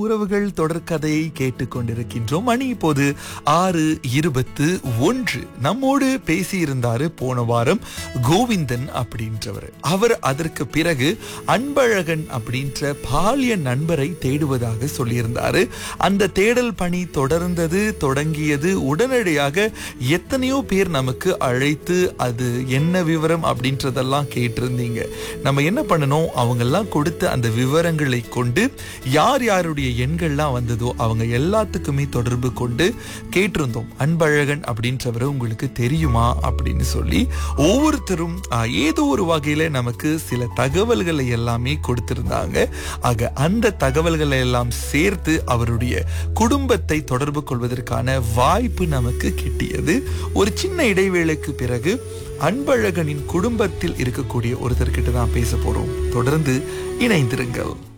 உறவுகள் தொடர்கதையை கேட்டுக்கொண்டிருக்கின்றோம் மணி இப்போது ஆறு இருபத்து ஒன்று நம்மோடு பேசியிருந்தாரு போன வாரம் கோவிந்தன் அப்படின்றவர் அவர் அதற்கு பிறகு அன்பழகன் அப்படின்ற பாலிய நண்பரை தேடுவதாக சொல்லியிருந்தாரு அந்த தேடல் பணி தொடர்ந்தது தொடங்கியது உடனடியாக எத்தனையோ பேர் நமக்கு அழைத்து அது என்ன விவரம் அப்படின்றதெல்லாம் கேட்டிருந்தீங்க நம்ம என்ன பண்ணணும் அவங்கெல்லாம் கொடுத்த அந்த விவரங்களை கொண்டு யார் யாருடைய எண்கள்லாம் வந்ததோ அவங்க எல்லாத்துக்குமே தொடர்பு கொண்டு கேட்டிருந்தோம் அன்பழகன் அப்படின்றவர் உங்களுக்கு தெரியுமா அப்படின்னு சொல்லி ஒவ்வொருத்தரும் ஆஹ், ஏதோ ஒரு வகையில நமக்கு சில தகவல்களை எல்லாமே கொடுத்திருந்தாங்க ஆக அந்த தகவல்களை எல்லாம் சேர்த்து அவருடைய குடும்பத்தை தொடர்பு கொள்வதற்கான வாய்ப்பு நமக்கு கிட்டியது ஒரு சின்ன இடைவேளைக்கு பிறகு அன்பழகனின் குடும்பத்தில் இருக்கக்கூடிய ஒருத்தர்கிட்ட தான் பேச போறோம் தொடர்ந்து இணைந்திருங்கள்